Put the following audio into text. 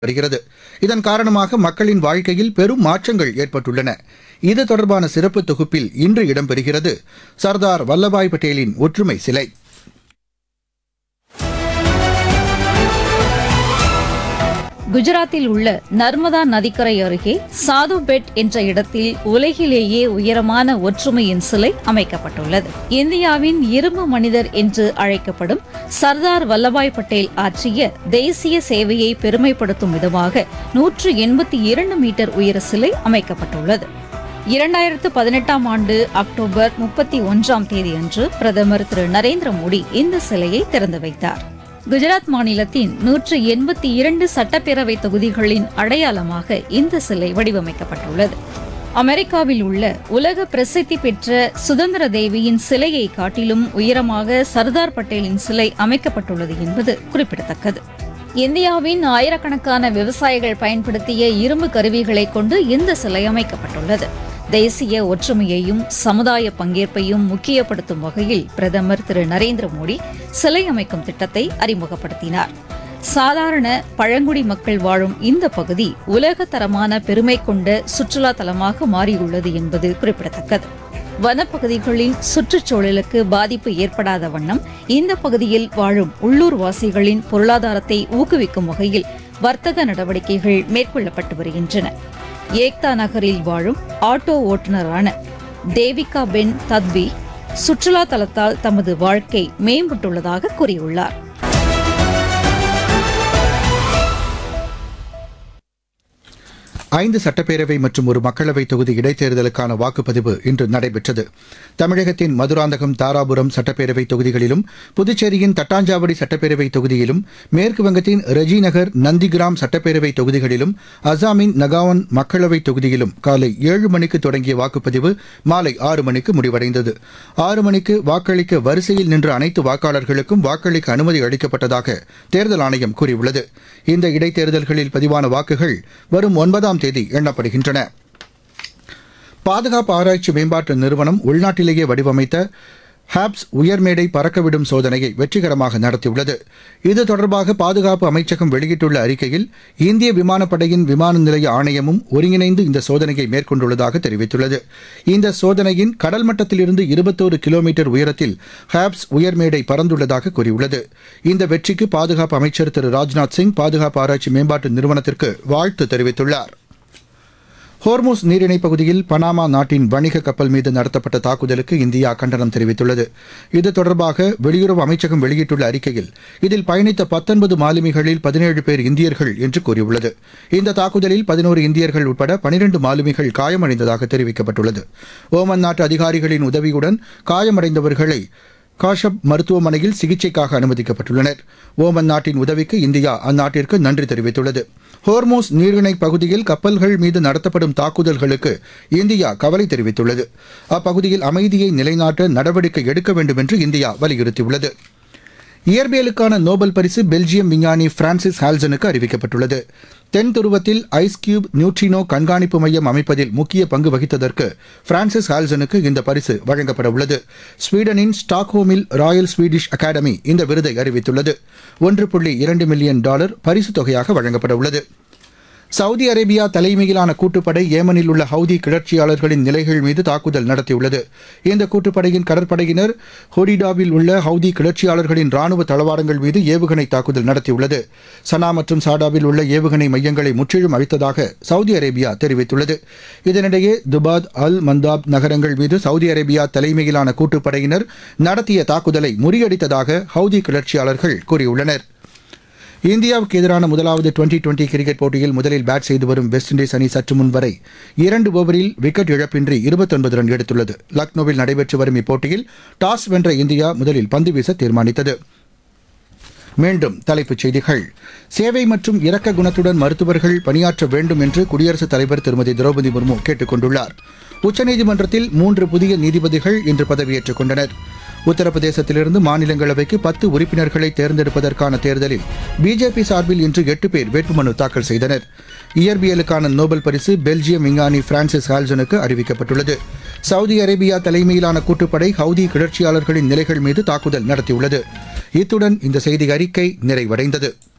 வருகிறது இதன் காரணமாக மக்களின் வாழ்க்கையில் பெரும் மாற்றங்கள் ஏற்பட்டுள்ளன இது தொடர்பான சிறப்பு தொகுப்பில் இன்று இடம்பெறுகிறது சர்தார் வல்லபாய் பட்டேலின் ஒற்றுமை சிலை குஜராத்தில் உள்ள நர்மதா நதிக்கரை அருகே சாது பெட் என்ற இடத்தில் உலகிலேயே உயரமான ஒற்றுமையின் சிலை அமைக்கப்பட்டுள்ளது இந்தியாவின் இரும்பு மனிதர் என்று அழைக்கப்படும் சர்தார் வல்லபாய் பட்டேல் ஆற்றிய தேசிய சேவையை பெருமைப்படுத்தும் விதமாக நூற்று எண்பத்தி இரண்டு மீட்டர் உயர சிலை அமைக்கப்பட்டுள்ளது இரண்டாயிரத்து பதினெட்டாம் ஆண்டு அக்டோபர் முப்பத்தி ஒன்றாம் தேதியன்று பிரதமர் திரு நரேந்திர மோடி இந்த சிலையை திறந்து வைத்தார் குஜராத் மாநிலத்தின் நூற்று எண்பத்தி இரண்டு சட்டப்பேரவை தொகுதிகளின் அடையாளமாக இந்த சிலை வடிவமைக்கப்பட்டுள்ளது அமெரிக்காவில் உள்ள உலக பிரசித்தி பெற்ற சுதந்திர தேவியின் சிலையை காட்டிலும் உயரமாக சர்தார் பட்டேலின் சிலை அமைக்கப்பட்டுள்ளது என்பது குறிப்பிடத்தக்கது இந்தியாவின் ஆயிரக்கணக்கான விவசாயிகள் பயன்படுத்திய இரும்பு கருவிகளை கொண்டு இந்த சிலை அமைக்கப்பட்டுள்ளது தேசிய ஒற்றுமையையும் சமுதாய பங்கேற்பையும் முக்கியப்படுத்தும் வகையில் பிரதமர் திரு நரேந்திர மோடி சிலை அமைக்கும் திட்டத்தை அறிமுகப்படுத்தினார் சாதாரண பழங்குடி மக்கள் வாழும் இந்த பகுதி உலகத்தரமான பெருமை கொண்ட சுற்றுலா தலமாக மாறியுள்ளது என்பது குறிப்பிடத்தக்கது வனப்பகுதிகளின் சுற்றுச்சூழலுக்கு பாதிப்பு ஏற்படாத வண்ணம் இந்த பகுதியில் வாழும் உள்ளூர் வாசிகளின் பொருளாதாரத்தை ஊக்குவிக்கும் வகையில் வர்த்தக நடவடிக்கைகள் மேற்கொள்ளப்பட்டு வருகின்றன ஏக்தா நகரில் வாழும் ஆட்டோ ஓட்டுநரான தேவிகா பென் தத்வி சுற்றுலா தலத்தால் தமது வாழ்க்கை மேம்பட்டுள்ளதாக கூறியுள்ளார் ஐந்து சட்டப்பேரவை மற்றும் ஒரு மக்களவை தொகுதி இடைத்தேர்தலுக்கான வாக்குப்பதிவு இன்று நடைபெற்றது தமிழகத்தின் மதுராந்தகம் தாராபுரம் சட்டப்பேரவை தொகுதிகளிலும் புதுச்சேரியின் தட்டாஞ்சாவடி சட்டப்பேரவை தொகுதியிலும் மேற்கு வங்கத்தின் ரெஜிநகர் நந்திகிராம் சட்டப்பேரவை தொகுதிகளிலும் அசாமின் நகாவன் மக்களவை தொகுதியிலும் காலை ஏழு மணிக்கு தொடங்கிய வாக்குப்பதிவு மாலை ஆறு மணிக்கு முடிவடைந்தது ஆறு மணிக்கு வாக்களிக்க வரிசையில் நின்ற அனைத்து வாக்காளர்களுக்கும் வாக்களிக்க அனுமதி அளிக்கப்பட்டதாக தேர்தல் ஆணையம் கூறியுள்ளது இந்த இடைத்தேர்தல்களில் பதிவான வாக்குகள் வரும் ஒன்பதாம் தேதி எண்ணப்படுகின்றன பாதுகாப்பு ஆராய்ச்சி மேம்பாட்டு நிறுவனம் உள்நாட்டிலேயே வடிவமைத்த ஹாப்ஸ் உயர்மேடை பறக்கவிடும் சோதனையை வெற்றிகரமாக நடத்தியுள்ளது இது தொடர்பாக பாதுகாப்பு அமைச்சகம் வெளியிட்டுள்ள அறிக்கையில் இந்திய விமானப்படையின் விமான நிலைய ஆணையமும் ஒருங்கிணைந்து இந்த சோதனையை மேற்கொண்டுள்ளதாக தெரிவித்துள்ளது இந்த சோதனையின் கடல் மட்டத்திலிருந்து இருபத்தோரு கிலோமீட்டர் உயரத்தில் ஹாப்ஸ் உயர்மேடை பறந்துள்ளதாக கூறியுள்ளது இந்த வெற்றிக்கு பாதுகாப்பு அமைச்சர் திரு ராஜ்நாத் சிங் பாதுகாப்பு ஆராய்ச்சி மேம்பாட்டு நிறுவனத்திற்கு வாழ்த்து தெரிவித்துள்ளார் ஹோர்மோஸ் நீரிணைப் பகுதியில் பனாமா நாட்டின் வணிக கப்பல் மீது நடத்தப்பட்ட தாக்குதலுக்கு இந்தியா கண்டனம் தெரிவித்துள்ளது இது தொடர்பாக வெளியுறவு அமைச்சகம் வெளியிட்டுள்ள அறிக்கையில் இதில் பயணித்த பத்தொன்பது மாலுமிகளில் பதினேழு பேர் இந்தியர்கள் என்று கூறியுள்ளது இந்த தாக்குதலில் பதினோரு இந்தியர்கள் உட்பட பனிரண்டு மாலுமிகள் காயமடைந்ததாக தெரிவிக்கப்பட்டுள்ளது ஓமன் நாட்டு அதிகாரிகளின் உதவியுடன் காயமடைந்தவர்களை காஷப் மருத்துவமனையில் சிகிச்சைக்காக அனுமதிக்கப்பட்டுள்ளனர் ஓமன் நாட்டின் உதவிக்கு இந்தியா அந்நாட்டிற்கு நன்றி தெரிவித்துள்ளது ஹோர்மோஸ் நீரிணை பகுதியில் கப்பல்கள் மீது நடத்தப்படும் தாக்குதல்களுக்கு இந்தியா கவலை தெரிவித்துள்ளது அப்பகுதியில் அமைதியை நிலைநாட்ட நடவடிக்கை எடுக்க வேண்டும் என்று இந்தியா வலியுறுத்தியுள்ளது இயற்பியலுக்கான நோபல் பரிசு பெல்ஜியம் விஞ்ஞானி பிரான்சிஸ் ஹால்சனுக்கு அறிவிக்கப்பட்டுள்ளது தென் துருவத்தில் ஐஸ் கியூப் நியூட்ரினோ கண்காணிப்பு மையம் அமைப்பதில் முக்கிய பங்கு வகித்ததற்கு பிரான்சிஸ் ஹால்சனுக்கு இந்த பரிசு வழங்கப்பட உள்ளது ஸ்வீடனின் ஸ்டாக்ஹோமில் ராயல் ஸ்வீடிஷ் அகாடமி இந்த விருதை அறிவித்துள்ளது ஒன்று புள்ளி இரண்டு மில்லியன் டாலர் பரிசுத் தொகையாக வழங்கப்பட உள்ளது சவுதி அரேபியா தலைமையிலான கூட்டுப்படை ஏமனில் உள்ள ஹவுதி கிளர்ச்சியாளர்களின் நிலைகள் மீது தாக்குதல் நடத்தியுள்ளது இந்த கூட்டுப்படையின் கடற்படையினர் ஹொடிடாவில் உள்ள ஹவுதி கிளர்ச்சியாளர்களின் ராணுவ தளவாடங்கள் மீது ஏவுகணை தாக்குதல் நடத்தியுள்ளது சனா மற்றும் சாடாவில் உள்ள ஏவுகணை மையங்களை முற்றிலும் அழித்ததாக சவுதி அரேபியா தெரிவித்துள்ளது இதனிடையே துபாத் அல் மந்தாப் நகரங்கள் மீது சவுதி அரேபியா தலைமையிலான கூட்டுப்படையினர் நடத்திய தாக்குதலை முறியடித்ததாக ஹவுதி கிளர்ச்சியாளர்கள் கூறியுள்ளனர் இந்தியாவுக்கு எதிரான முதலாவது டுவெண்டி டுவெண்டி கிரிக்கெட் போட்டியில் முதலில் பேட் செய்து வரும் வெஸ்ட் இண்டீஸ் அணி சற்று முன் வரை இரண்டு ஓவரில் விக்கெட் இழப்பின்றி இருபத்தொன்பது ரன் எடுத்துள்ளது லக்னோவில் நடைபெற்று வரும் இப்போட்டியில் டாஸ் வென்ற இந்தியா முதலில் பந்து வீச தீர்மானித்தது மீண்டும் தலைப்புச் செய்திகள் சேவை மற்றும் இரக்க குணத்துடன் மருத்துவர்கள் பணியாற்ற வேண்டும் என்று குடியரசுத் தலைவர் திருமதி திரௌபதி முர்மு கேட்டுக் கொண்டுள்ளார் உச்சநீதிமன்றத்தில் மூன்று புதிய நீதிபதிகள் இன்று பதவியேற்றுக் கொண்டனர் உத்தரப்பிரதேசத்திலிருந்து மாநிலங்களவைக்கு பத்து உறுப்பினர்களை தேர்ந்தெடுப்பதற்கான தேர்தலில் பிஜேபி சார்பில் இன்று எட்டு பேர் வேட்புமனு தாக்கல் செய்தனர் இயற்பியலுக்கான நோபல் பரிசு பெல்ஜியம் விஞ்ஞானி பிரான்சிஸ் ஹால்சனுக்கு அறிவிக்கப்பட்டுள்ளது சவுதி அரேபியா தலைமையிலான கூட்டுப்படை ஹவுதி கிளர்ச்சியாளர்களின் நிலைகள் மீது தாக்குதல் நடத்தியுள்ளது இத்துடன் இந்த செய்தி அறிக்கை நிறைவடைந்தது